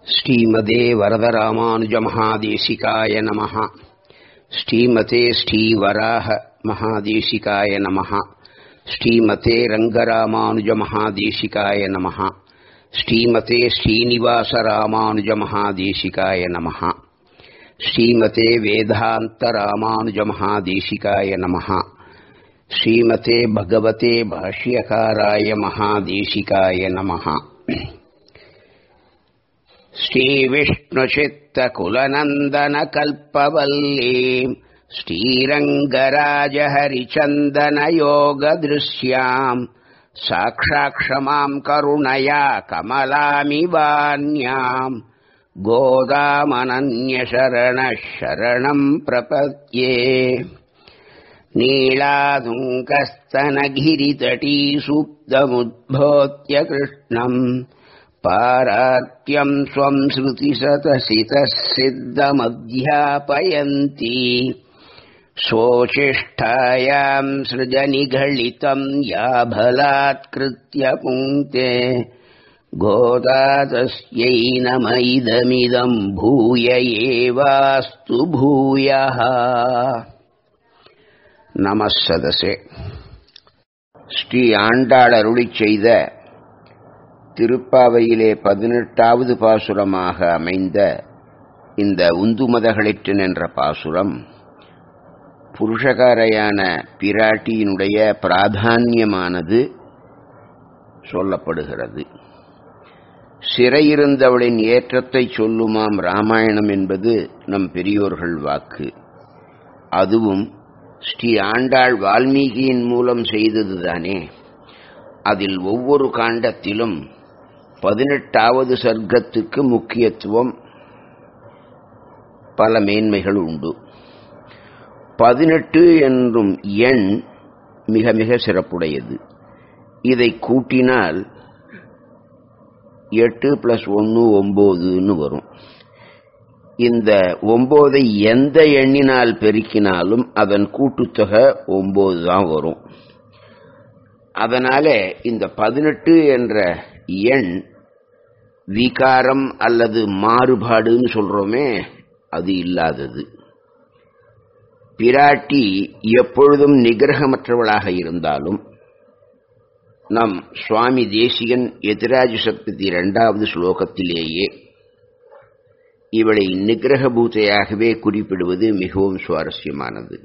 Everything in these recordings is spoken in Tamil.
ஸ்ரீமதே வரதராமானுஜமகாதேசிகாய நமः ஸ்ரீமதே ஸ்ரீவராக மகாதேசிகாய நமः ஸ்ரீமதே ரங்கராமானுஜமகாதேசிகாய நமः ஸ்ரீமதே ஸ்ரீனிவாசராமானுஜமகாதேசிகாய நமः ஸ்ரீமதே வேதாந்தராமானுஜமகாதேசிகாய நமः ஸ்ரீமதே பகவதே பாஷ்யகாராய மகாதேசிகாய நமः श्रीविष्णुचित्तकुलनन्दनकल्पवल्लीम् श्रीरङ्गराजहरिचन्दनयोगदृश्याम् साक्षाक्षमाम् करुणया कमलामिवान्याम् गोदामनन्यशरणः शरणम् प्रपद्ये नीलादुङ्कस्तनगिरितटीसुप्तमुद्भोत्य कृष्णम् पारात्यम् स्वम् श्रुतिसतसितः सिद्धमध्यापयन्ती स्वोचिष्ठायाम् सृजनिघलितम् याभलात्कृत्य पुङ्क्ते गोदा तस्यै नम इदमिदम् भूय एवास्तु भूयः நம சதசே ஸ்ரீ ஆண்டாள் அருளிச் செய்த திருப்பாவையிலே பதினெட்டாவது பாசுரமாக அமைந்த இந்த உந்துமதகளிற்றன் என்ற பாசுரம் புருஷகாரையான பிராட்டியினுடைய பிராதான்யமானது சொல்லப்படுகிறது சிறையிருந்தவளின் ஏற்றத்தை சொல்லுமாம் ராமாயணம் என்பது நம் பெரியோர்கள் வாக்கு அதுவும் ஸ்ரீ ஆண்டாள் வால்மீகியின் மூலம் செய்ததுதானே அதில் ஒவ்வொரு காண்டத்திலும் பதினெட்டாவது சர்க்கத்துக்கு முக்கியத்துவம் பல மேன்மைகள் உண்டு பதினெட்டு என்றும் எண் மிக மிக சிறப்புடையது இதை கூட்டினால் எட்டு பிளஸ் ஒன்று ஒம்போதுன்னு வரும் இந்த ஒம்போதை எந்த எண்ணினால் பெருக்கினாலும் அதன் கூட்டுத்தொகை ஒன்பது தான் வரும் அதனால இந்த பதினெட்டு என்ற எண் விகாரம் அல்லது மாறுபாடுன்னு சொல்றோமே அது இல்லாதது பிராட்டி எப்பொழுதும் நிகிரகமற்றவளாக இருந்தாலும் நம் சுவாமி தேசிகன் எதிராஜ சப்தத்தி இரண்டாவது ஸ்லோகத்திலேயே இவளை நிகிரகபூதையாகவே குறிப்பிடுவது மிகவும் சுவாரஸ்யமானது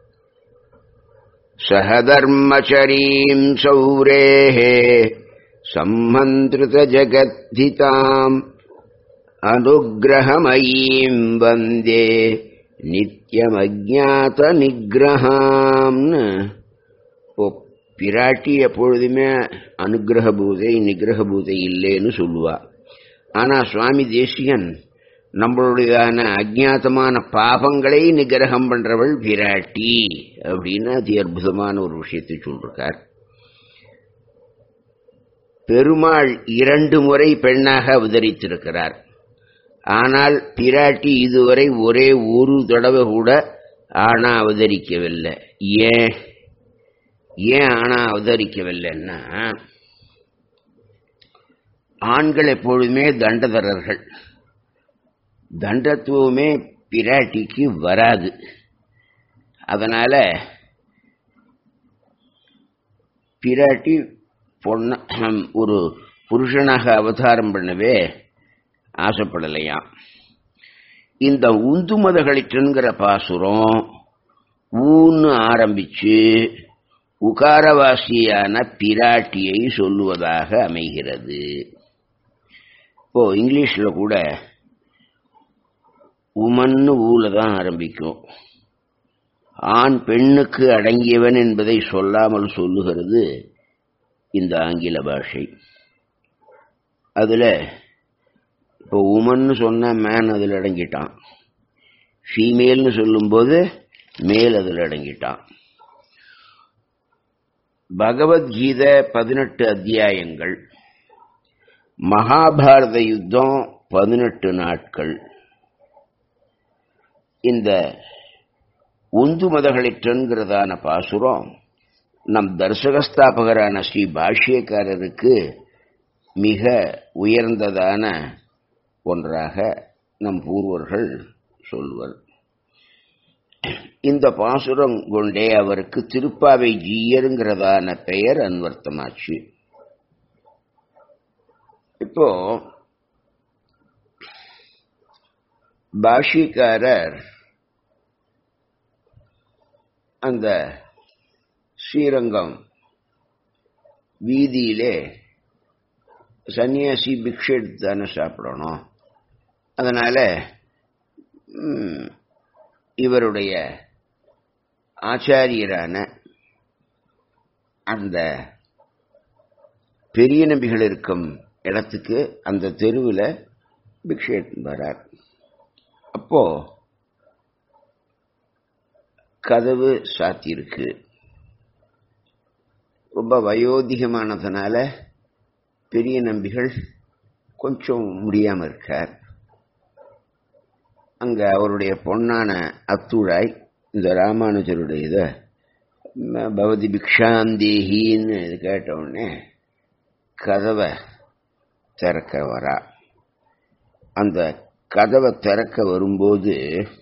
சகதர்மச்சரீம் சௌரேः சம்மந்திருத ஜகத்திதாம் அனுகிரகமயீம் வந்தே நித்தியமஜாத நிகிரகாம்னு பிராட்டி எப்பொழுதுமே அனுகிரக பூதை நிகிரக பூதை இல்லைன்னு சொல்லுவா ஆனா சுவாமி தேசிகன் நம்மளுடையதான அஜாத்தமான பாபங்களை நிகிரகம் பண்றவள் பிராட்டி அப்படின்னு அதி அற்புதமான ஒரு விஷயத்தை சொல்றார் பெருமாள் இரண்டு முறை பெண்ணாக அவதரித்திருக்கிறார் ஆனால் பிராட்டி இதுவரை ஒரே ஒரு தடவை கூட ஆனா அவதரிக்கவில்லை ஏன் ஏன் ஆனா அவதரிக்கவில்லைன்னா ஆண்கள் எப்பொழுதுமே தண்டதரர்கள் தண்டத்துவமே பிராட்டிக்கு வராது அதனால பிராட்டி பொண்ண ஒரு புருஷனாக அவதாரம் பண்ணவே ஆசைப்படலையாம் இந்த உந்துமதகளிற்றுங்கிற பாசுரம் ஊன்னு ஆரம்பிச்சு உகாரவாசியான பிராட்டியை சொல்லுவதாக அமைகிறது இப்போ இங்கிலீஷ்ல கூட உமன்னு ஊல தான் ஆரம்பிக்கும் ஆண் பெண்ணுக்கு அடங்கியவன் என்பதை சொல்லாமல் சொல்லுகிறது இந்த ஆங்கில பாஷை அதுல இப்போ உமன்னு சொன்ன மேன் அதில் அடங்கிட்டான் ஃபீமேல்னு சொல்லும்போது மேல் அதில் அடங்கிட்டான் பகவத்கீதை பதினெட்டு அத்தியாயங்கள் மகாபாரத யுத்தம் பதினெட்டு நாட்கள் இந்த உந்து மதகளிற்றன்கிறதான பாசுரம் நம் தர்சகஸ்தாபகரான ஸ்ரீ பாஷ்யக்காரருக்கு மிக உயர்ந்ததான ஒன்றாக நம் பூர்வர்கள் சொல்வர் இந்த பாசுரம் கொண்டே அவருக்கு திருப்பாவை ஜீயருங்கிறதான பெயர் அன்வர்த்தமாச்சு இப்போ பாஷிக்காரர் அந்த ஸ்ரீரங்கம் வீதியிலே சன்னியாசி பிக்ஷை எடுத்து தானே சாப்பிடணும் அதனால இவருடைய ஆச்சாரியரான அந்த பெரிய நம்பிகள் இருக்கும் இடத்துக்கு அந்த தெருவில் பிக்ஷை எடுத்து வரார் அப்போ கதவு சாத்தியிருக்கு ரொம்ப வயோதிகமானதுனால பெரிய நம்பிகள் கொஞ்சம் முடியாம இருக்கார் அங்க அவருடைய பொன்னான அத்துழாய் இந்த ராமானுஜருடைய இத பவதி பிக்ஷாந்தேகின்னு இது கேட்ட உடனே கதவை திறக்க வரா அந்த கதவை திறக்க வரும்போது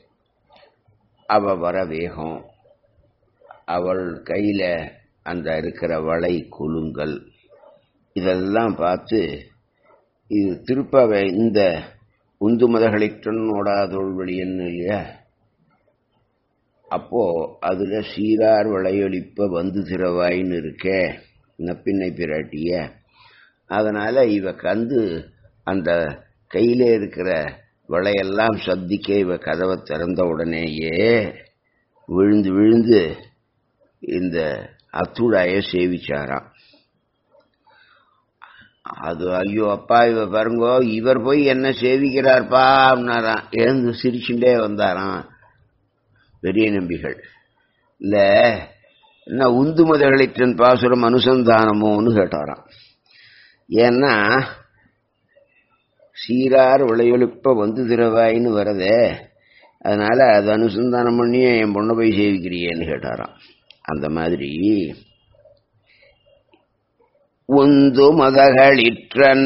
அவ வர வேகம் அவள் கையில அந்த இருக்கிற வளை குலுங்கல் இதெல்லாம் பார்த்து இது திருப்பாவை இந்த உந்து மதகளிற்றன் ஓடாதொழ்வழியன்னு இல்லையா அப்போ அதுல சீரார் வளையொலிப்ப வந்து திறவாயின்னு இருக்கே நப்பின்னை பிராட்டிய அதனால இவ கந்து அந்த கையில இருக்கிற வளையெல்லாம் சத்திக்க இவ கதவை திறந்த உடனேயே விழுந்து விழுந்து இந்த அத்துடாய சேவிச்சாராம் அது ஐயோ அப்பா இவ பாருங்கோ இவர் போய் என்ன சேவிக்கிறார்ப்பா அப்படின்னாராம் எழுந்து சிரிச்சுட்டே வந்தாராம் பெரிய நம்பிகள் இல்ல என்ன உந்து முதலிற்றன் பாசுரம் அனுசந்தானமோன்னு கேட்டாராம் ஏன்னா சீரார் விளையொலிப்ப வந்து திரவாயின்னு வரதே அதனால அது அனுசந்தானம் பண்ணி என் பொண்ணை போய் சேவிக்கிறியேன்னு கேட்டாராம் அந்த மாதிரி உந்து மதகளிற்றன்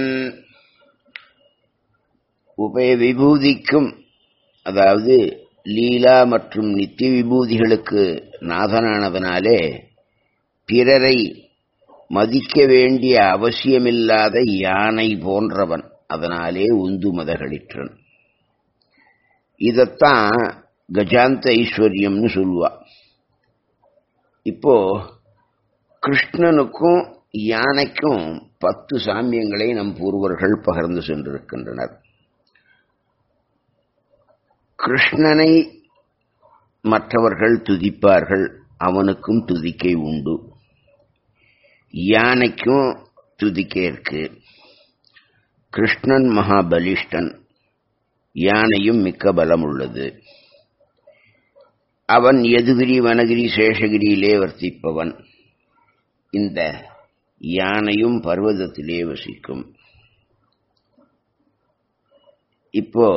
உபய விபூதிக்கும் அதாவது லீலா மற்றும் நித்திய விபூதிகளுக்கு நாதனானதனாலே பிறரை மதிக்க வேண்டிய அவசியமில்லாத யானை போன்றவன் அதனாலே உந்து மதகளிற்றன் இதத்தான் கஜாந்த ஐஸ்வர்யம்னு சொல்லுவா இப்போ கிருஷ்ணனுக்கும் யானைக்கும் பத்து சாமியங்களை நம் பூர்வர்கள் பகிர்ந்து சென்றிருக்கின்றனர் கிருஷ்ணனை மற்றவர்கள் துதிப்பார்கள் அவனுக்கும் துதிக்கை உண்டு யானைக்கும் துதிக்கை இருக்கு கிருஷ்ணன் மகாபலிஷ்டன் யானையும் மிக்க பலம் உள்ளது அவன் எதுகிரி வனகிரி சேஷகிரியிலே வர்த்திப்பவன் இந்த யானையும் பர்வதத்திலே வசிக்கும் இப்போ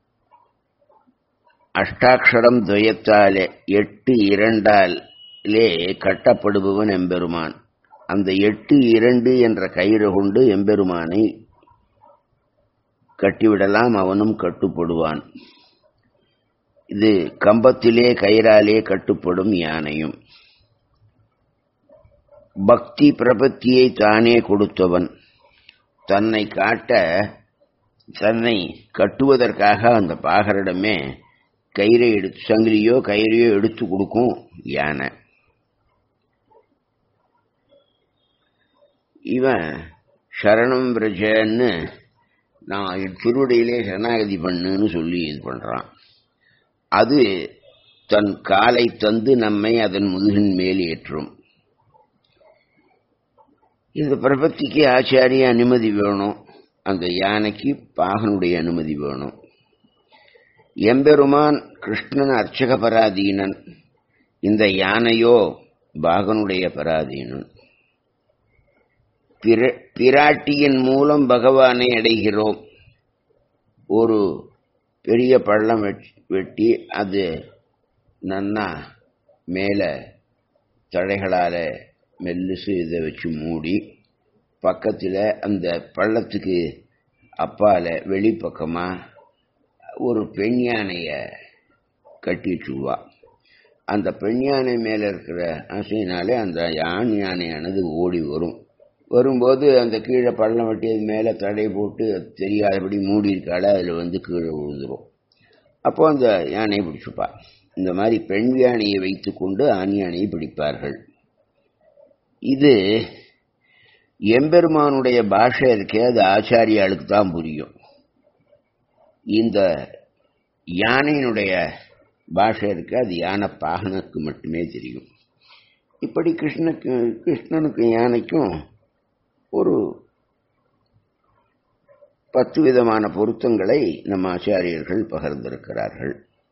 அஷ்டாட்சரம் துவயத்தாலே எட்டு இரண்டாலே கட்டப்படுபவன் எம்பெருமான் அந்த எட்டு இரண்டு என்ற கயிறு கொண்டு எம்பெருமானை கட்டிவிடலாம் அவனும் கட்டுப்படுவான் இது கம்பத்திலே கயிறாலே கட்டுப்படும் யானையும் பக்தி பிரபத்தியை தானே கொடுத்தவன் தன்னை காட்ட தன்னை கட்டுவதற்காக அந்த பாகரிடமே கயிறை எடுத்து சங்கிலியோ கயிறையோ எடுத்து கொடுக்கும் யானை இவன் சரணம் பிரஜன்னு நான் திருவடியிலே சரணாகதி பண்ணுன்னு சொல்லி இது பண்றான் அது தன் காலை தந்து நம்மை அதன் முதுகின் மேல் ஏற்றும் இந்த பிரபத்திக்கு ஆச்சாரிய அனுமதி வேணும் அந்த யானைக்கு பாகனுடைய அனுமதி வேணும் எம்பெருமான் கிருஷ்ணன் அர்ச்சக பராதீனன் இந்த யானையோ பாகனுடைய பராதீனன் பிராட்டியின் மூலம் பகவானை அடைகிறோம் ஒரு பெரிய பள்ளம் வெட்டி அது நன்னா மேலே தழைகளால் மெல்லுசு இதை வச்சு மூடி பக்கத்தில் அந்த பள்ளத்துக்கு அப்பால வெளிப்பக்கமா ஒரு பெண் யானைய கட்டி வச்சுருவா அந்த பெண் யானை மேல இருக்கிற ஆசையினாலே அந்த ஆண் யானையானது ஓடி வரும் வரும்போது அந்த கீழே பள்ளம் வெட்டி அது மேலே தடை போட்டு தெரியாதபடி மூடி இருக்கால அதில் வந்து கீழே விழுந்துரும் அப்போ அந்த யானையை பிடிச்சுப்பா இந்த மாதிரி பெண் யானையை வைத்துக்கொண்டு ஆண் யானையை பிடிப்பார்கள் இது எம்பெருமானுடைய பாஷை இருக்கே அது ஆச்சாரியாளுக்கு தான் புரியும் இந்த யானையினுடைய பாஷை இருக்கு அது யானை பாகனுக்கு மட்டுமே தெரியும் இப்படி கிருஷ்ணனுக்கு கிருஷ்ணனுக்கு யானைக்கும் ஒரு பத்து விதமான பொருத்தங்களை நம்ம ஆச்சாரியர்கள் பகிர்ந்திருக்கிறார்கள்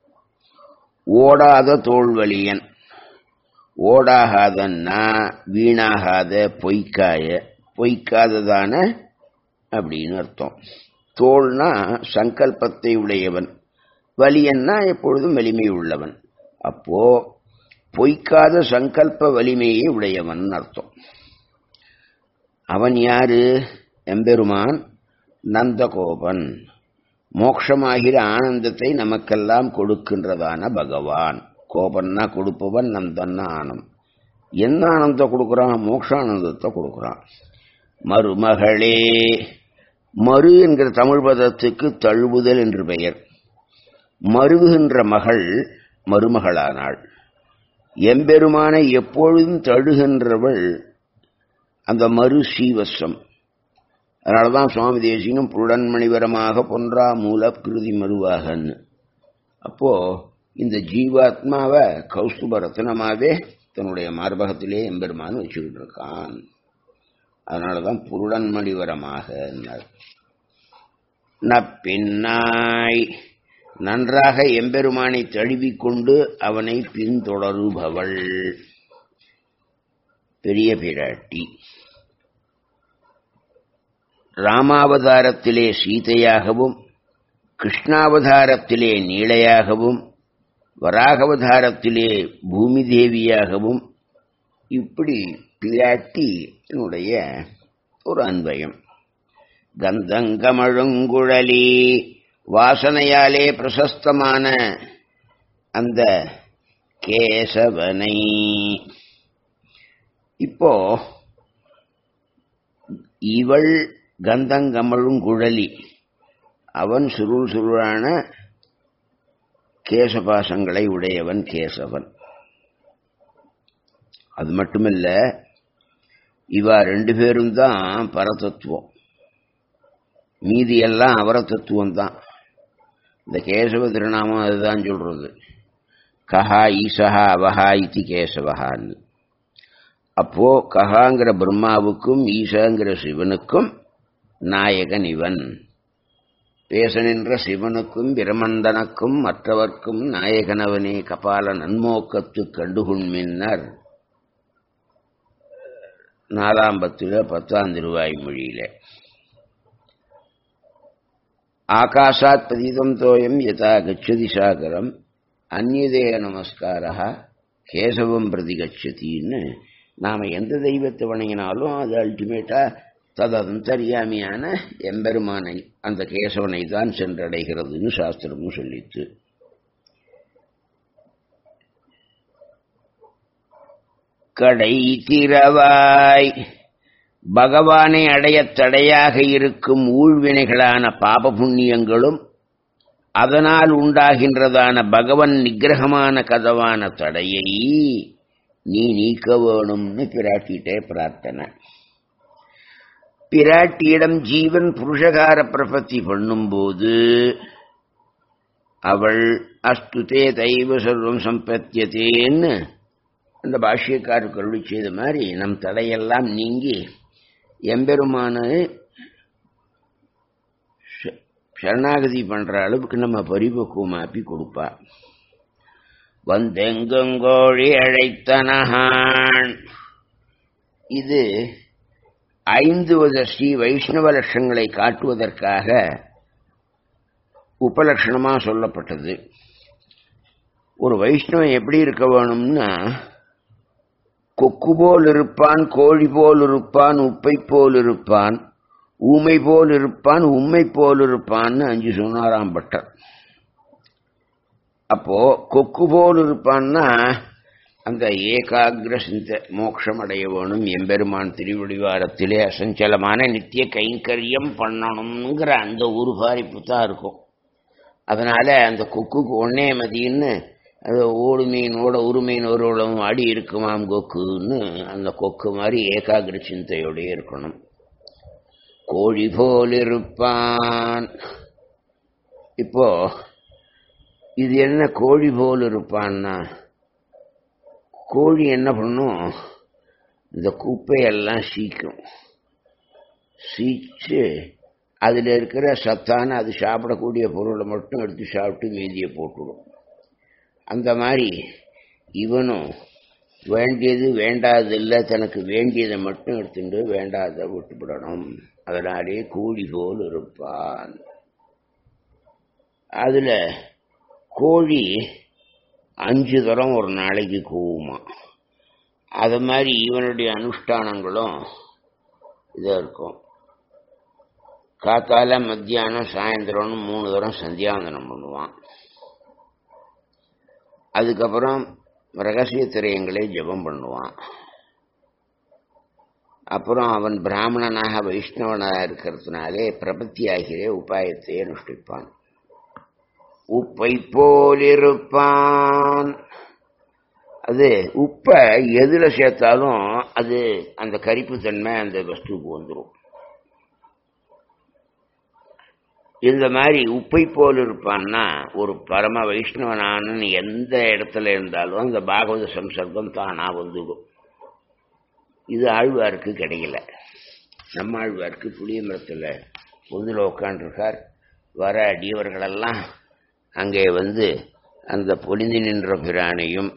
ஓடாத தோல்வலியன் ஓடாகாதன்னா வீணாகாத பொய்க்காய பொய்க்காததான அப்படின்னு அர்த்தம் தோல்னா சங்கல்பத்தை உடையவன் வலியன்னா எப்பொழுதும் வலிமை உள்ளவன் அப்போ பொய்க்காத சங்கல்ப வலிமையை உடையவன் அர்த்தம் அவன் யாரு எம்பெருமான் நந்தகோபன் மோக்ஷமாகிற ஆனந்தத்தை நமக்கெல்லாம் கொடுக்கின்றதான பகவான் கோபன்னா கொடுப்பவன் நந்தன்னா ஆனந்தம் என்ன ஆனந்தத்தை கொடுக்குறான் மோக்ஷானந்தத்தை கொடுக்குறான் மருமகளே மறு என்கிற தமிழ் பதத்துக்கு தழுவுதல் என்று பெயர் மருவுகின்ற மகள் மருமகளானாள் எம்பெருமானை எப்பொழுதும் தழுகின்றவள் அந்த மறு சீவசம் அதனாலதான் சுவாமி தேசியம் புருடன்மணிவரமாக பொன்றா மூல கிருதி மருவாகன்னு அப்போ இந்த ஜீவாத்மாவை கௌஸ்துப ரத்னமாவே தன்னுடைய மார்பகத்திலே எம்பெருமான் வச்சுக்கிட்டு இருக்கான் அதனாலதான் புருடன்மணிவரமாக நப்பின்னாய் நன்றாக எம்பெருமானை தழுவிக்கொண்டு அவனை பின்தொடருபவள் பெரிய பிராட்டி ராமாவதாரத்திலே சீதையாகவும் கிருஷ்ணாவதாரத்திலே நீளையாகவும் வராகவதாரத்திலே பூமி தேவியாகவும் இப்படி பிராட்டி என்னுடைய ஒரு அன்பயம் கந்தங்கமழுங்குழலி வாசனையாலே பிரசஸ்தமான அந்த கேசவனை இப்போ இவள் கந்தங்கமழும் குழலி அவன் சுருள் சுருளான கேசபாசங்களை உடையவன் கேசவன் அது மட்டுமல்ல இவா ரெண்டு பேரும் தான் பரதத்துவம் மீதி எல்லாம் அவர தத்துவம் தான் இந்த கேசவ திருநாமம் அதுதான் சொல்றது கஹா ஈசஹா அவஹா இத்தி கேசவஹான்னு அப்போ கஹாங்கிற பிரம்மாவுக்கும் ஈசாங்கிற சிவனுக்கும் நாயகன் இவன் பேச நின்ற சிவனுக்கும் பிரமந்தனுக்கும் மற்றவர்க்கும் நாயகனவனே கபால நன்மோக்கத்து கண்டுகுண்மின்னர் நாலாம் பத்துல பத்தாம் திருவாய் மொழியில ஆகாஷாத் பதிதம் தோயம் யதா கச்சதி சாகரம் அந்நியதே நமஸ்காரா கேசவம் பிரதி கச்சதின்னு நாம எந்த தெய்வத்தை வணங்கினாலும் அது அல்டிமேட்டா ததந்தரியாமியான எம்பெருமானை அந்த கேசவனை தான் சென்றடைகிறதுன்னு சாஸ்திரமும் சொல்லித்து கடை திறவாய் பகவானை அடையத் தடையாக இருக்கும் ஊழ்வினைகளான பாப புண்ணியங்களும் அதனால் உண்டாகின்றதான பகவன் நிகிரகமான கதவான தடையை நீ நீக்க வேணும்னு பிராட்டிட்டே பிரார்த்தனை பிராட்டியிடம் ஜீவன் புருஷகார பிரபத்தி பண்ணும்போது அவள் அஸ்துதே தெய்வ சர்வம் சம்பத்தியதேன்னு அந்த பாஷ்யக்காரர் கருளி செய்த மாதிரி நம் தடையெல்லாம் நீங்கி எம்பெருமான சரணாகதி பண்ற அளவுக்கு நம்ம பரிபக்குவமாப்பி கொடுப்பா வந்தெங்கோழி அழைத்தனஹான் இது ஐந்து வித ஸ்ரீ வைஷ்ணவ லட்சங்களை காட்டுவதற்காக உபலட்சணமா சொல்லப்பட்டது ஒரு வைஷ்ணவன் எப்படி இருக்க வேணும்னா கொக்கு போல் இருப்பான் கோழி போல் இருப்பான் உப்பை போல் இருப்பான் ஊமை போல் இருப்பான் உண்மை போல் இருப்பான்னு அஞ்சு சொன்னாராம் பட்டர் அப்போ கொக்கு போல் இருப்பான்னா அந்த ஏகாகிர சிந்த மோட்சம் அடைய வேணும் எம்பெருமான் திருவடிவாரத்திலே அசஞ்சலமான நித்திய கைங்கரியம் பண்ணணுங்கிற அந்த ஒரு பாரிப்பு தான் இருக்கும் அதனால அந்த கொக்குக்கு ஒன்னே மதின்னு அது ஓடு மீனோட ஒரு மீன் ஒரு உளவும் அடி இருக்குமாம் கொக்குன்னு அந்த கொக்கு மாதிரி ஏகாகிர சிந்தையோடய இருக்கணும் கோழி போல் இருப்பான் இப்போ இது என்ன கோழி போல் இருப்பான்னா கோழி என்ன பண்ணும் இந்த குப்பையெல்லாம் சீக்கும் சீச்சு அதில் இருக்கிற சத்தான அது சாப்பிடக்கூடிய பொருளை மட்டும் எடுத்து சாப்பிட்டு மீதியை போட்டுடும் அந்த மாதிரி இவனும் வேண்டியது வேண்டாதது இல்லை தனக்கு வேண்டியதை மட்டும் எடுத்துட்டு வேண்டாத விட்டுவிடணும் அதனாலே கூலி போல் இருப்பான் அதுல கோழி அஞ்சு தரம் ஒரு நாளைக்கு கூவுமா அது மாதிரி இவனுடைய அனுஷ்டானங்களும் இதாக இருக்கும் காத்தால மத்தியானம் சாயந்தரம்னு மூணு தரம் சந்தியாவந்தனம் பண்ணுவான் அதுக்கப்புறம் ரகசிய திரையங்களே ஜெபம் பண்ணுவான் அப்புறம் அவன் பிராமணனாக வைஷ்ணவனாக இருக்கிறதுனாலே பிரபத்தி ஆகிற உபாயத்தை அனுஷ்டிப்பான் உப்பை போலிருப்பான் அது உப்பை எதுல சேர்த்தாலும் அது அந்த கரிப்பு தன்மை அந்த வஸ்துக்கு வந்துடும் இந்த மாதிரி உப்பை போல் இருப்பான்னா ஒரு பரம வைஷ்ணவனானு எந்த இடத்துல இருந்தாலும் அந்த பாகவத சம்சர்க்கம் தானா வந்துடும் இது ஆழ்வாருக்கு கிடைக்கல நம்ம ஆழ்வாருக்கு புளிய மரத்தில் பொந்தில் உட்காண்டிருக்கார் வர அடியவர்களெல்லாம் அங்கே வந்து அந்த பொலிந்து நின்ற பிரானையும்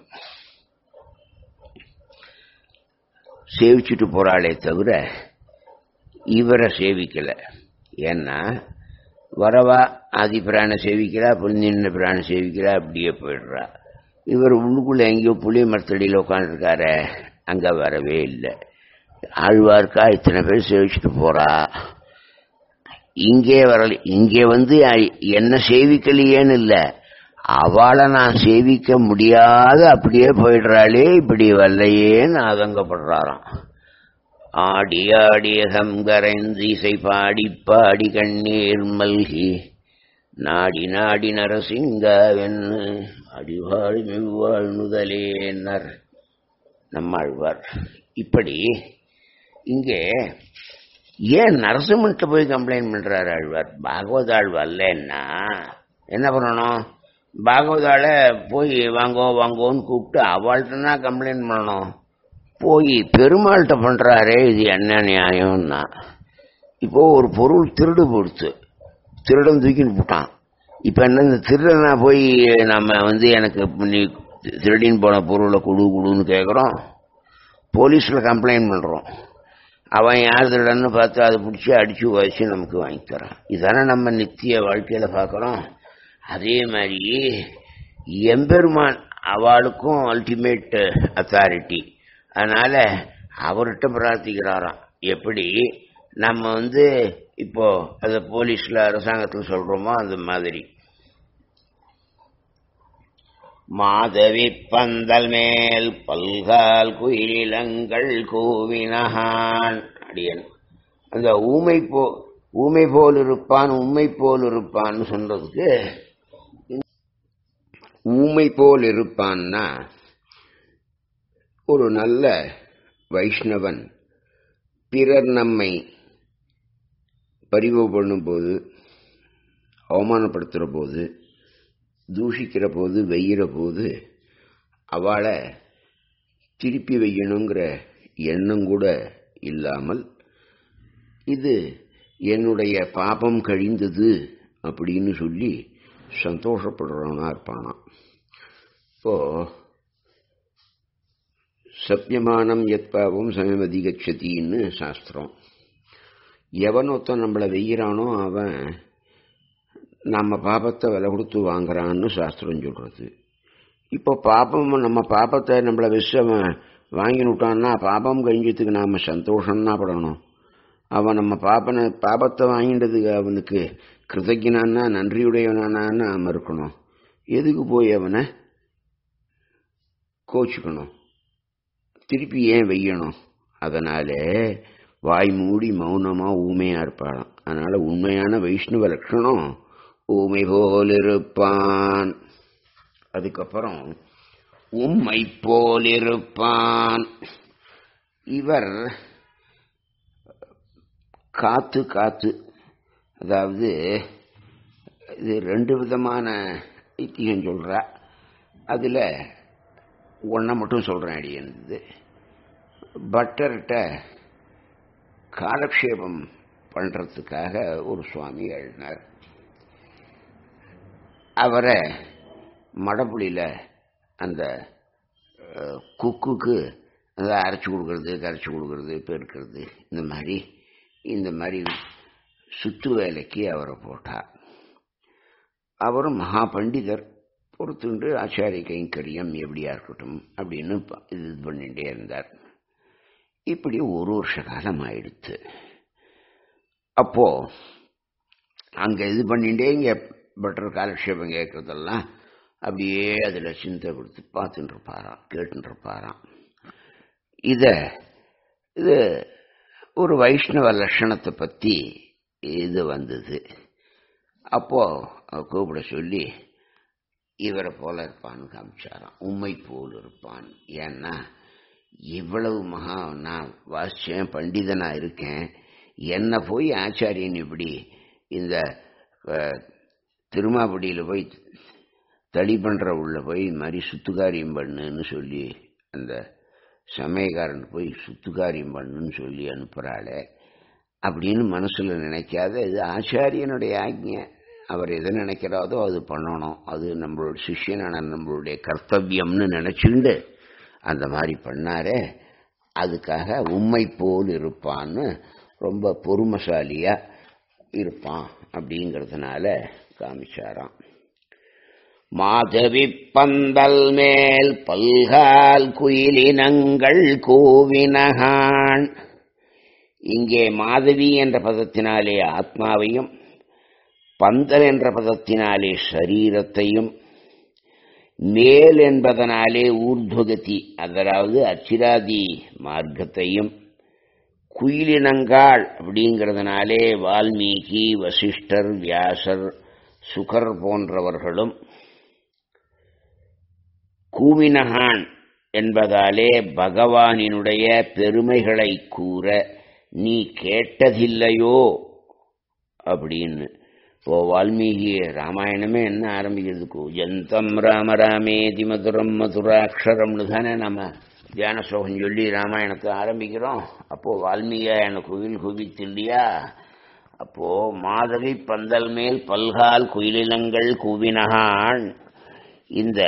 சேவிச்சுட்டு போறாளே தவிர இவரை சேவிக்கல ஏன்னா வரவா ஆதி பிராண சேவிக்கிறா பொலிந்து பிராண சேவிக்கிறா அப்படியே போயிடுறா இவர் உள்ளுக்குள்ள எங்கேயோ புளிய மரத்தடியில் உட்காந்துருக்காரு அங்க வரவே இல்லை ஆழ்வார்க்கா இத்தனை பேர் சேவிச்சுட்டு போறா இங்கே வரல இங்கே வந்து என்ன சேவிக்கலையேன்னு இல்லை அவளை நான் சேவிக்க முடியாத அப்படியே போயிடுறாளே இப்படி வரலையேன்னு ஆதங்கப்படுறாராம் ஆடி ஆடிய சங்கரைந்து இசை பாடி பாடி கண்ணீர் மல்கி நாடி நாடி நரசிங்கவென்னு அடிவாழ் மெவ்வாழ் முதலேனர் நம்மாழ்வார் இப்படி இங்கே ஏன் நரசிம்மன்ட்ட போய் கம்ப்ளைண்ட் பண்றாரு ஆழ்வார் பாகவத ஆழ்வார்லன்னா என்ன பண்ணணும் பாகவதால போய் வாங்கோ வாங்கோன்னு கூப்பிட்டு அவள்கிட்டனா கம்ப்ளைண்ட் பண்ணணும் போய் பெருமாள்கிட்ட பண்றாரே இது என்ன நியாயம்னா இப்போ ஒரு பொருள் திருடு போடுச்சு திருடன் தூக்கின்னு போட்டான் இப்போ என்ன இந்த திருடனா போய் நம்ம வந்து எனக்கு நீ திருடின்னு போன பொருளை குடு குடுன்னு கேட்குறோம் போலீஸில் கம்ப்ளைண்ட் பண்ணுறோம் அவன் யார் திருடன்னு பார்த்து அதை பிடிச்சி அடித்து வச்சு நமக்கு வாங்கி தரான் இதானே நம்ம நித்திய வாழ்க்கையில் பார்க்குறோம் அதே மாதிரி எம்பெருமான் அவளுக்கும் அல்டிமேட் அத்தாரிட்டி அதனால அவர்கிட்ட பிரார்த்திக்கிறாராம் எப்படி நம்ம வந்து இப்போ அதை போலீஸ்ல அரசாங்கத்தில் சொல்றோமோ அந்த மாதிரி மாதவி பந்தல் மேல் பல்கால் குயிலங்கள் கூவினகான் அடியன் அந்த ஊமை போ ஊமை போல் இருப்பான் உண்மை போல் இருப்பான்னு சொல்றதுக்கு ஊமை போல் இருப்பான்னா ஒரு நல்ல வைஷ்ணவன் பிறர் நம்மை பரிவு பண்ணும்போது அவமானப்படுத்துகிற போது தூஷிக்கிற போது வெய்கிற போது அவளை திருப்பி வைக்கணுங்கிற எண்ணம் கூட இல்லாமல் இது என்னுடைய பாபம் கழிந்தது அப்படின்னு சொல்லி சந்தோஷப்படுறவனா இருப்பானாம் இப்போ சத்தியமானம் எத் பாவம் சமயமதி கச்சத்தின்னு சாஸ்திரம் எவன் ஒருத்தன் நம்மளை வெய்கிறானோ அவன் நம்ம பாபத்தை விலை கொடுத்து வாங்குறான்னு சாஸ்திரம் சொல்றது இப்போ பாபம் நம்ம பாபத்தை நம்மளை விஷம் வாங்கி விட்டான்னா பாபம் கழிஞ்சதுக்கு நாம சந்தோஷம்னா படணும் அவன் நம்ம பாப்பனை பாபத்தை வாங்கிட்டதுக்கு அவனுக்கு கிருதஜனானா நன்றியுடையவனானா நாம இருக்கணும் எதுக்கு போய் அவனை கோச்சுக்கணும் திருப்பி ஏன் வையணும் அதனால வாய் மூடி மௌனமா ஊமையா இருப்பாளாம் அதனால உண்மையான வைஷ்ணவ லட்சணம் ஊமை போல் இருப்பான் அதுக்கப்புறம் உம்மை போல் இருப்பான் இவர் காத்து காத்து அதாவது இது ரெண்டு விதமான ஐத்தியம் சொல்றா அதுல ஒன்றை மட்டும் சொல்றேன் அடியது பட்டர்கிட்ட காலக்ஷேபம் பண்றதுக்காக ஒரு சுவாமி எழுதினார் அவரை மடப்புளியில் அந்த அஹ், குக்குக்கு அதை அரைச்சி கொடுக்கறது கரைச்சி கொடுக்கறது பெருக்கிறது இந்த மாதிரி இந்த மாதிரி சுத்து வேலைக்கு அவரை போட்டார் அவரும் மகா பண்டிதர் பொறுத்துண்டு ஆச்சாரிய கைங்கரியம் எப்படியா இருக்கட்டும் அப்படின்னு ப- இது பண்ணிட்டே இருந்தார் இப்படி ஒரு வருஷ காலம் ஆயிடுத்து அப்போ அங்க இது பண்ணிட்டே இங்க பட்டர் காலக்ஷேபம் கேட்கறதெல்லாம் அப்படியே அதுல சிந்தை கொடுத்து பார்த்துட்டு இருப்பாராம் கேட்டுட்டு இருப்பாராம் இத இது ஒரு வைஷ்ணவ லட்சணத்தை பத்தி இது வந்தது அப்போ அவர் கூப்பிட சொல்லி இவரை போல இருப்பான்னு காமிச்சாராம் உண்மை போல் இருப்பான் ஏன்னா இவ்வளவு மகா நான் வாசிச்சேன் பண்டிதனா இருக்கேன் என்ன போய் ஆச்சாரியன் இப்படி இந்த அஹ், திருமாபடியில போய் தளி பண்ற உள்ள போய் இது மாதிரி சுத்துக்காரியம் பண்ணுன்னு சொல்லி அந்த சமயக்காரன் போய் சுத்துக்காரியம் பண்ணுன்னு சொல்லி அனுப்புறாளே அப்படின்னு மனசுல நினைக்காத இது ஆச்சாரியனுடைய ஆக்ஞை அவர் எதை நினைக்கிறாரோ அது பண்ணணும் அது நம்மளோட சிஷ்யனான நம்மளுடைய கர்த்தவியம்னு நினைச்சுண்டு அந்த மாதிரி பண்ணாரே அதுக்காக உண்மை போல் இருப்பான்னு ரொம்ப பொறுமைசாலியா இருப்பான் அப்படிங்கிறதுனால காமிச்சாராம் மாதவி பந்தல் மேல் பல்கால் குயிலினங்கள் கூவினகான் இங்கே மாதவி என்ற பதத்தினாலே ஆத்மாவையும் பந்தல் என்ற பதத்தினாலே சரீரத்தையும் மேல் என்பதனாலே ஊர்துவகதி அதாவது அச்சிராதி மார்க்கத்தையும் குயிலினங்காள் அப்படிங்கிறதுனாலே வால்மீகி வசிஷ்டர் வியாசர் சுகர் போன்றவர்களும் கூவினகான் என்பதாலே பகவானினுடைய பெருமைகளை கூற நீ கேட்டதில்லையோ அப்படின்னு ஓ வால்மீகி ராமாயணமே என்ன ஆரம்பிக்கிறது கூஜந்தம் ராம ராமேதி மதுரம் மதுராட்சரம்னு தானே நம்ம தியான ஸ்லோகம் சொல்லி ராமாயணத்தை ஆரம்பிக்கிறோம் அப்போ வால்மீகியா எனக்கு குயில் குவித்து இல்லையா அப்போ மாதவி பந்தல் மேல் பல்கால் குயிலினங்கள் கூவினகான் இந்த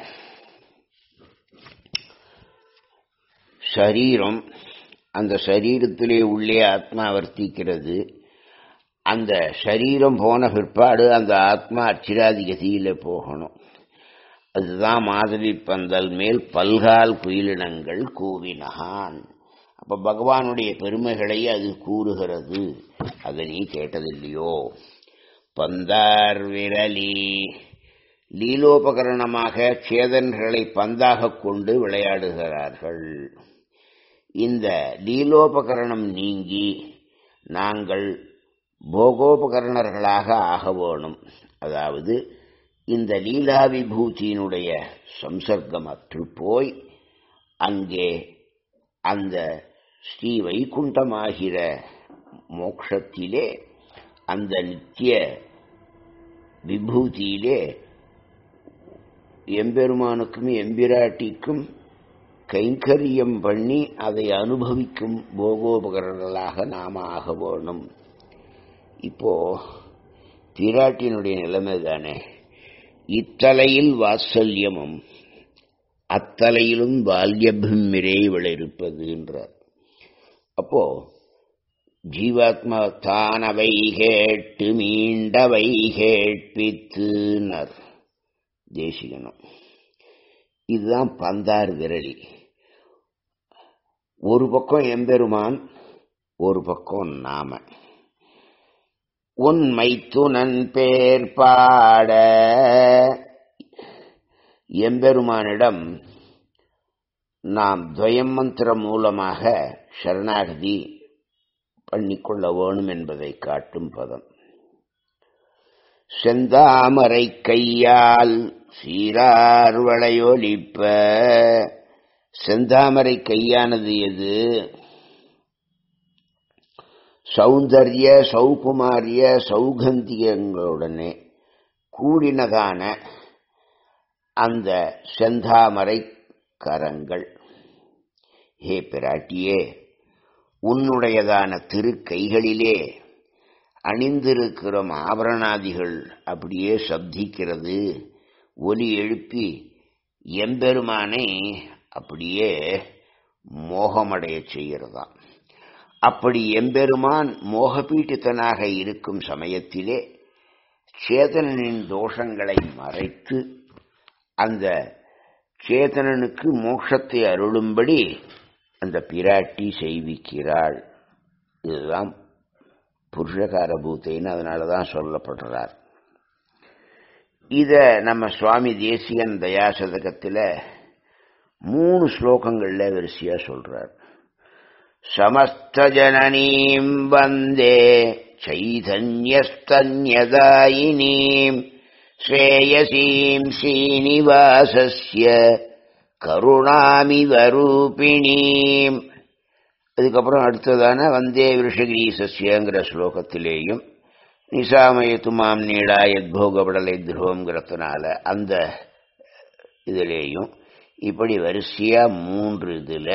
சரீரம் அந்த சரீரத்திலே உள்ளே ஆத்மா வர்த்திக்கிறது அந்த சரீரம் போன பிற்பாடு அந்த ஆத்மா அச்சிராதி கதியில போகணும் அதுதான் மாதவி பந்தல் மேல் பல்கால் குயிலினங்கள் கூவினகான் அப்ப பகவானுடைய பெருமைகளை அது கூறுகிறது அதை நீ கேட்டதில்லையோ பந்தார் விரலி லீலோபகரணமாக சேதன்களை பந்தாக கொண்டு விளையாடுகிறார்கள் இந்த லீலோபகரணம் நீங்கி நாங்கள் போகோபகரணர்களாக ஆக வேணும் அதாவது இந்த லீலா விபூதியினுடைய சம்சர்க்கமற்று போய் அங்கே அந்த ஸ்ரீ வைகுண்டமாகிற மோக்ஷத்திலே அந்த நித்திய விபூதியிலே எம்பெருமானுக்கும் எம்பிராட்டிக்கும் கைங்கரியம் பண்ணி அதை அனுபவிக்கும் போகோபகரணங்களாக நாம ஆக வேணும் இப்போ பிராட்டியினுடைய நிலைமை தானே இத்தலையில் வாத்சல்யமும் அத்தலையிலும் பால்யபிம்மிரே இருப்பது என்றார் அப்போ ஜீவாத்மா தானவை கேட்டு மீண்டவை கேட்பித்துனர் தேசிகனும் இதுதான் பந்தார் விரலி ஒரு பக்கம் எம்பெருமான் ஒரு பக்கம் நாம உண்மை துணன் பேர் பாட எம்பெருமானிடம் நாம் துவயம் மந்திரம் மூலமாக சரணாகதி பண்ணிக்கொள்ள வேணும் என்பதை காட்டும் பதம் செந்தாமரை கையால் சீரார் வளையொலிப்ப செந்தாமரை கையானது எது சௌந்தர்ய சௌகுமாரிய சௌகந்தியங்களுடனே கூடினதான அந்த செந்தாமரை கரங்கள் ஹே பிராட்டியே உன்னுடையதான திருக்கைகளிலே அணிந்திருக்கிற ஆபரணாதிகள் அப்படியே சப்திக்கிறது ஒலி எழுப்பி எம்பெருமானை அப்படியே மோகமடைய செய்கிறதாம் அப்படி எம்பெருமான் மோகபீட்டித்தனாக இருக்கும் சமயத்திலே சேதனனின் தோஷங்களை மறைத்து அந்த சேதனனுக்கு மோட்சத்தை அருளும்படி அந்த பிராட்டி செய்விக்கிறாள் இதுதான் புருஷகார பூத்தைன்னு அதனால தான் சொல்லப்படுறார் இத நம்ம சுவாமி தேசியன் தயாசதகத்தில் மூணு ஸ்லோகங்கள்ல வரிசையா சொல்றார் சமஸ்தஜனனீம் வந்தே சைதன்யஸ்தன்யதாயினீம் ஸ்ரேயசீம் ஸ்ரீனிவாசஸ்ய கருணாமிவ ரூபிணீம் அதுக்கப்புறம் அடுத்ததான வந்தே விஷகிரீசஸ்யங்கிற ஸ்லோகத்திலேயும் நிசாமயத்து மாம் நீடா யத்போகப்படலை துருவங்கிறதுனால அந்த இதிலேயும் இப்படி வரிசையா மூன்று இதுல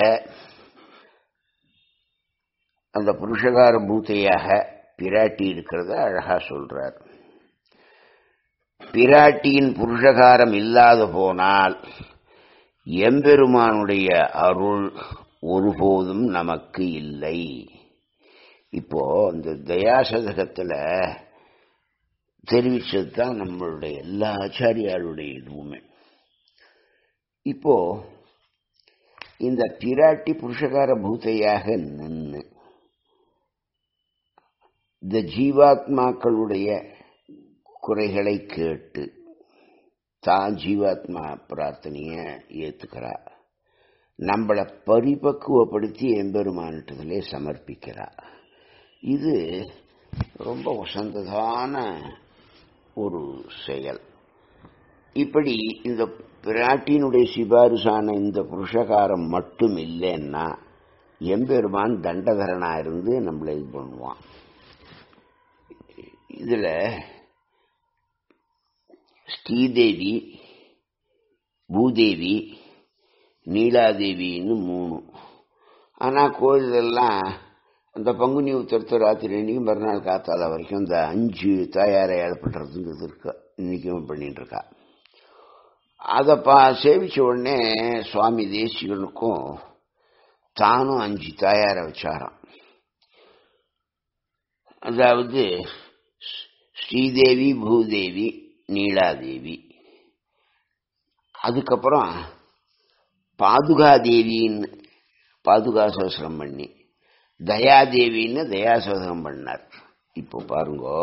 அந்த புருஷகார பூத்தையாக பிராட்டி இருக்கிறத அழகா சொல்றார் பிராட்டியின் புருஷகாரம் இல்லாத போனால் எம்பெருமானுடைய அருள் ஒருபோதும் நமக்கு இல்லை இப்போ இந்த தயாசதகத்துல தெரிவிச்சது தான் நம்மளுடைய எல்லா ஆச்சாரியாருடைய இதுவுமே இப்போ இந்த பிராட்டி புருஷகார பூத்தையாக நின்று இந்த ஜீவாத்மாக்களுடைய குறைகளை கேட்டு தான் ஜீவாத்மா பிரார்த்தனைய ஏத்துக்கிறா நம்மளை பரிபக்குவப்படுத்தி எம்பெருமானிட்டத்திலே சமர்ப்பிக்கிறா இது ரொம்ப வசந்ததான ஒரு செயல் இப்படி இந்த பிராட்டியினுடைய சிபாரிசான இந்த புருஷகாரம் மட்டும் இல்லைன்னா எம்பெருமான் தண்டதரனா இருந்து நம்மளை இது பண்ணுவான் இதுல ஸ்ரீதேவி பூதேவி நீலாதேவின்னு மூணு ஆனால் கோயிலெல்லாம் அந்த பங்குனி உத்தரத்து ராத்திரி அன்னைக்கு மறுநாள் காத்தால வரைக்கும் இந்த அஞ்சு தாயாரை ஏழப்படுறதுங்கிறது இருக்கா இன்னைக்கும் பண்ணிட்டு இருக்கா அதை பா சேவிச்ச உடனே சுவாமி தேசிகனுக்கும் தானும் அஞ்சு தாயாரை வச்சாராம் அதாவது ஸ்ரீதேவி பூதேவி நீலாதேவி அதுக்கப்புறம் பாதுகாதேவின்னு பாதுகா சோசனம் பண்ணி தயாதேவின்னு தயாசோதனம் பண்ணார் இப்போ பாருங்கோ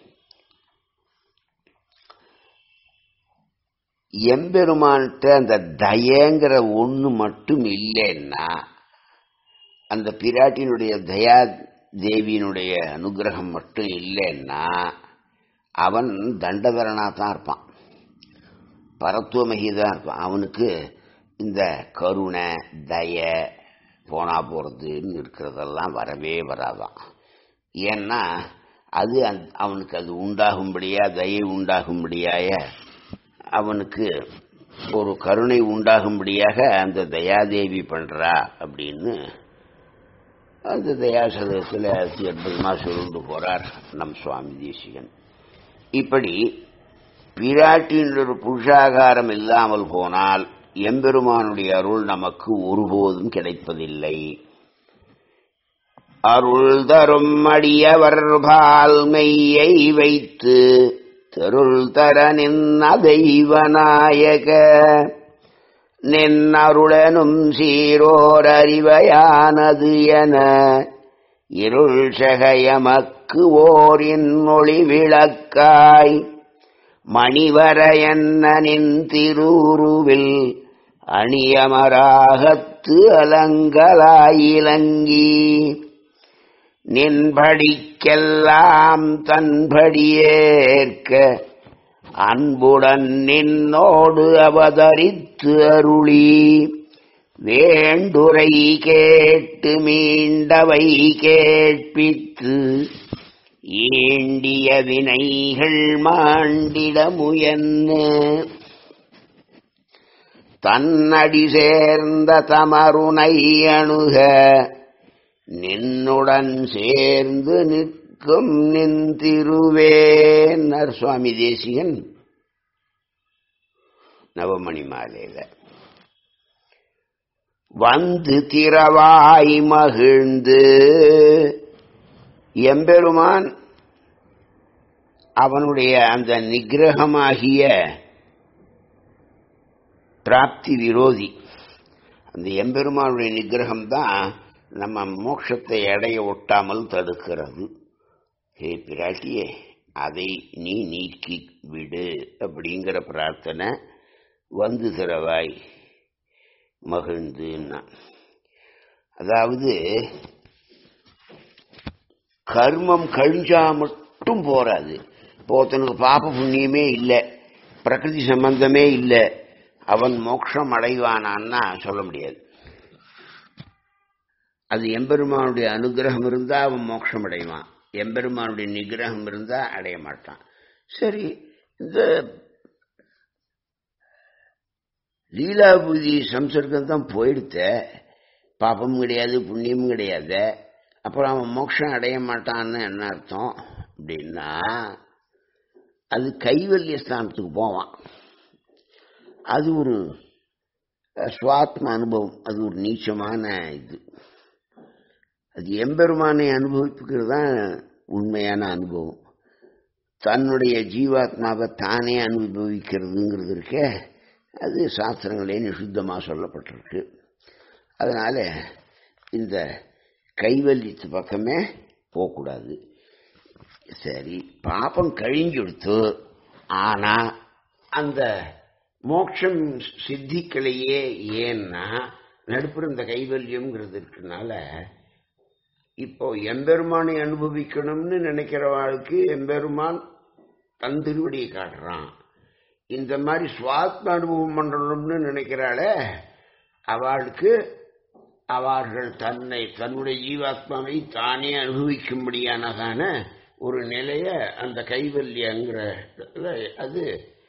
எம்பெருமான்கிட்ட அந்த தயங்கிற ஒன்று மட்டும் இல்லைன்னா அந்த பிராட்டினுடைய தயா தேவியினுடைய அனுகிரகம் மட்டும் இல்லைன்னா அவன் தண்டதரனா தான் இருப்பான் பரத்துவமகி தான் இருப்பான் அவனுக்கு இந்த கருணை தய போனா போகிறதுன்னு இருக்கிறதெல்லாம் வரவே வராதான் ஏன்னா அது அவனுக்கு அது உண்டாகும்படியா தயை உண்டாகும்படியாய அவனுக்கு ஒரு கருணை உண்டாகும்படியாக அந்த தயாதேவி பண்றா அப்படின்னு அந்த தயாசதத்தில் அற்புதமா சொல்லிட்டு போறார் நம் சுவாமி தேசிகன் இப்படி பிராட்டியின் ஒரு புருஷாகாரம் இல்லாமல் போனால் எம்பெருமானுடைய அருள் நமக்கு ஒருபோதும் கிடைப்பதில்லை அருள் தரும் அடியவர் பால் மெய்யை வைத்து தெருள் தர நின்ன தெய்வநாயக நின்னருளனும் சீரோர் அறிவையானது என இருள் சகயமக்கு ஓரின் ஒளி விளக்காய் மணிவரையன்னனின் திருவுருவில் அணியமராகத்து அலங்கலாயிலங்கி நின்படிக்கெல்லாம் தன்படியேற்க அன்புடன் நின்னோடு அவதரித்து அருளி வேண்டுரை கேட்டு மீண்டவை கேட்பித்து ஈண்டிய வினைகள் மாண்டிட முயன்னு தன்னடி சேர்ந்த தமருனை அணுக நின்னுடன் சேர்ந்து நிற்கும் நின்திருவேன்னர் சுவாமி தேசிகன் நவமணி மாலையில வந்து திரவாய் மகிழ்ந்து எம்பெருமான் அவனுடைய அந்த நிகிரகமாகிய பிராப்தி விரோதி அந்த எம்பெருமானுடைய நிகிரகம் தான் நம்ம மோட்சத்தை அடைய ஒட்டாமல் தடுக்கிறது ஹே பிராட்டியே அதை நீ நீக்கி விடு அப்படிங்கிற பிரார்த்தனை வந்து திறவாய் மகிழ்ந்துன்னா அதாவது கர்மம் கழிஞ்சா மட்டும் போராது இப்போ ஒருத்தனுக்கு பாப புண்ணியமே இல்லை பிரகிருதி சம்பந்தமே இல்லை அவன் மோட்சம் அடைவானான்னா சொல்ல முடியாது அது எம்பெருமானுடைய அனுகிரகம் இருந்தா அவன் மோட்சம் அடைவான் எம்பெருமானுடைய நிகிரகம் இருந்தா அடைய மாட்டான் சரி இந்த லீலாபூதி சம்சர்க்கம் தான் போயிடுத்த பாப்பமும் கிடையாது புண்ணியமும் கிடையாது அப்புறம் அவன் மோட்சம் அடைய மாட்டான்னு என்ன அர்த்தம் அப்படின்னா அது கைவல்ய ஸ்தானத்துக்கு போவான் அது ஒரு சுவாத்ம அனுபவம் அது ஒரு நீச்சமான இது அது எம்பெருமானை அனுபவிப்புக்கிறது தான் உண்மையான அனுபவம் தன்னுடைய ஜீவாத்மாவை தானே அனுபவிக்கிறதுங்கிறது இருக்க அது சாஸ்திரங்களே நிஷுத்தமாக சொல்லப்பட்டிருக்கு அதனால இந்த கைவல்யத்து பக்கமே போகக்கூடாது சரி பாப்பம் கழிஞ்செடுத்து ஆனா அந்த மோட்சம் சித்திக்கலையே ஏன்னா நடுப்புற இந்த கைவல்யம்ங்கிறது இருக்கனால இப்போ எம்பெருமானை அனுபவிக்கணும்னு நினைக்கிறவாளுக்கு எம்பெருமான் தன் திருவடியை காட்டுறான் இந்த மாதிரி சுவாத்ம அனுபவம் பண்ணணும்னு நினைக்கிறாள அவளுக்கு அவர்கள் தன்னை தன்னுடைய ஜீவாத்மாவை தானே அனுபவிக்கும்படியானதான ஒரு நிலைய அந்த கைவல்யங்கிற அது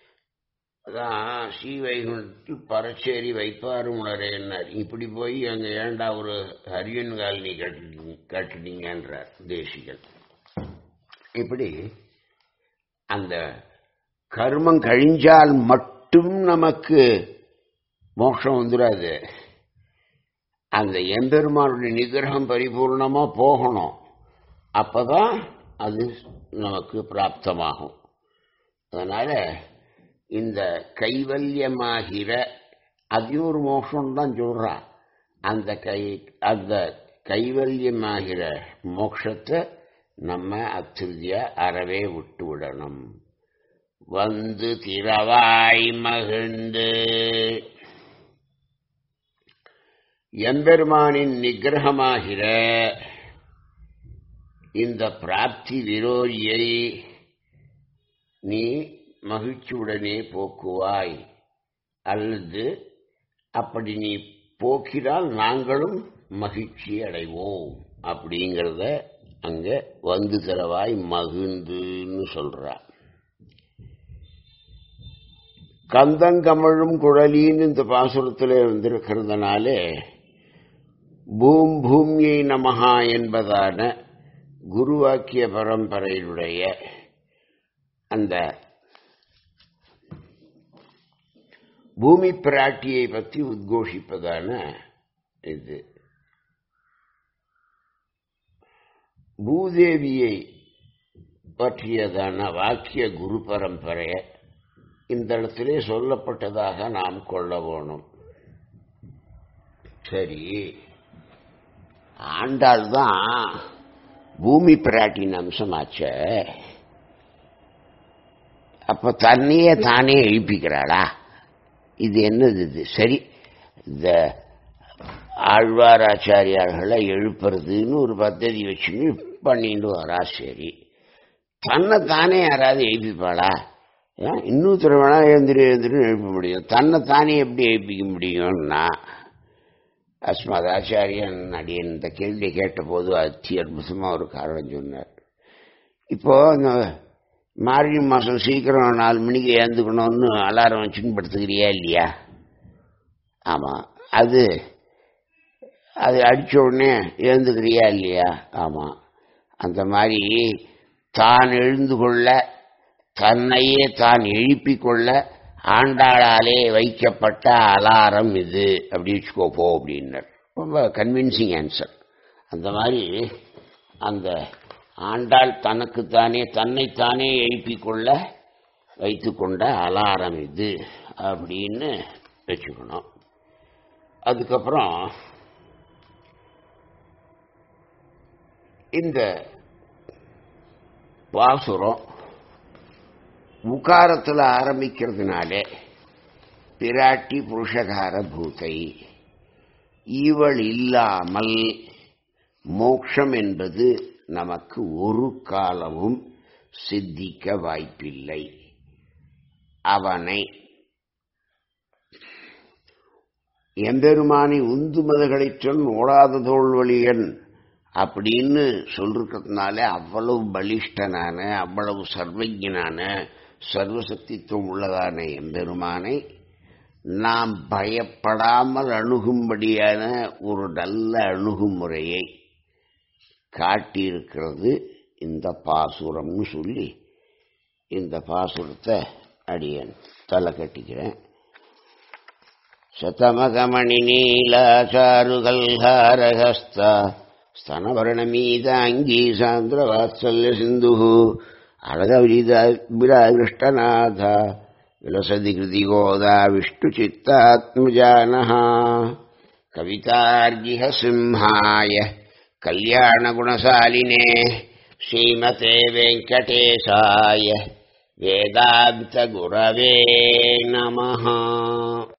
அதான் ஸ்ரீவைகுண்டத்தில் பரச்சேரி வைப்பாரு உணரேன்னார் இப்படி போய் அங்கே ஏண்டா ஒரு ஹரியன் காலனி கட்டு கட்டுனீங்கன்றார் தேசிகன் இப்படி அந்த கர்மம் கழிஞ்சால் மட்டும் நமக்கு மோட்சம் வந்துடாது அந்த எம்பெருமானுடைய நிகிரகம் பரிபூர்ணமா போகணும் அப்பதான் அது நமக்கு பிராப்தமாகும் அதனால இந்த கைவல்யமாகிற அது ஒரு மோட்சம் தான் சொல்றான் அந்த கை அந்த கைவல்யமாகிற மோட்சத்தை நம்ம அத்திருதியா அறவே விட்டு விடணும் வந்து திரவாய் மகிழ்ந்து எம்பெருமானின் நிகிரகமாகிற இந்த பிராப்தி விரோதியை நீ மகிழ்ச்சியுடனே போக்குவாய் அல்லது அப்படி நீ போக்கினால் நாங்களும் மகிழ்ச்சி அடைவோம் அப்படிங்கிறத அங்க வந்து தரவாய் மகிழ்ந்துன்னு சொல்றா கந்தங்கமழும் குழலின்னு இந்த பாசுரத்தில் வந்திருக்கிறதுனாலே பூம் பூமியை நமகா என்பதான குருவாக்கிய பரம்பரையினுடைய அந்த பூமி பிராட்டியை பற்றி உத்கோஷிப்பதான இது பூதேவியை பற்றியதான வாக்கிய குரு பரம்பரையை இந்த இடத்திலே சொல்லப்பட்டதாக நாம் கொள்ள வேணும் சரி ஆண்டாள் தான் பூமி பிராட்டின் அம்சமாச்ச அப்ப தன்னையே தானே எழுப்பிக்கிறாளா இது என்னது இது சரி இந்த ஆழ்வாராச்சாரியார்களை எழுப்புறதுன்னு ஒரு பத்ததி வச்சுன்னு பண்ணிட்டு வரா சரி தன்னை தானே யாராவது எழுப்பிப்பாளா ஏன் இன்னொருத்தர் வேணா எழுந்திரு எழுந்திரு எழுப்ப முடியும் தன்னை தானே எப்படி எழுப்பிக்க முடியும்னா அஸ்மத் ஆச்சாரியன் அடியன் இந்த கேள்வியை கேட்டபோது அத்தி அற்புதமாக ஒரு காரணம் சொன்னார் இப்போ இந்த மார்கழி மாதம் சீக்கிரம் நாலு மணிக்கு ஏந்துக்கணும்னு அலாரம் வச்சுன்னு படுத்துக்கிறியா இல்லையா ஆமாம் அது அது அடித்த உடனே எழுந்துக்கிறியா இல்லையா ஆமாம் அந்த மாதிரி தான் எழுந்து கொள்ள தன்னையே தான் எழுப்பிக் கொள்ள ஆண்டாளாலே வைக்கப்பட்ட அலாரம் இது அப்படி வச்சுக்கோ போ அப்படின்னார் ரொம்ப கன்வின்சிங் ஆன்சர் அந்த மாதிரி அந்த ஆண்டாள் தனக்குத்தானே தன்னைத்தானே எழுப்பிக் கொள்ள வைத்துக்கொண்ட அலாரம் இது அப்படின்னு வச்சுக்கணும் அதுக்கப்புறம் இந்த பாசுரம் உகாரத்தில் ஆரம்பிக்கிறதுனாலே பிராட்டி புருஷகார பூத்தை இவள் இல்லாமல் மோக்ஷம் என்பது நமக்கு ஒரு காலமும் சித்திக்க வாய்ப்பில்லை அவனை எம்பெருமானி உந்து மதுகளைச்சொல் ஓடாத தோல்வழியன் அப்படின்னு சொல்றதுனால அவ்வளவு பலிஷ்டனான அவ்வளவு சர்வஜனான சர்வசக்தித்துவம் உள்ளதான எம்பெருமானை நாம் பயப்படாமல் அணுகும்படியான ஒரு நல்ல அணுகுமுறையை காட்டியிருக்கிறது இந்த பாசுரம்னு சொல்லி இந்த பாசுரத்தை அடியன் தலை கட்டிக்கிறேன் శతమగమణి నీలాచారుగల్హారహస్త స్తనవర్ణమీదాంగీ సాంద్రవాత్సల్య సింధు అడగవిరాకృష్టనాథ విలసది కృతి గోదా విష్ణుచిత్తాత్మజాన కవితార్జిహ సింహాయ కళ్యాణగుణశాలినే శ్రీమతే వెంకటేశాయ వేదాంత గురవే నమః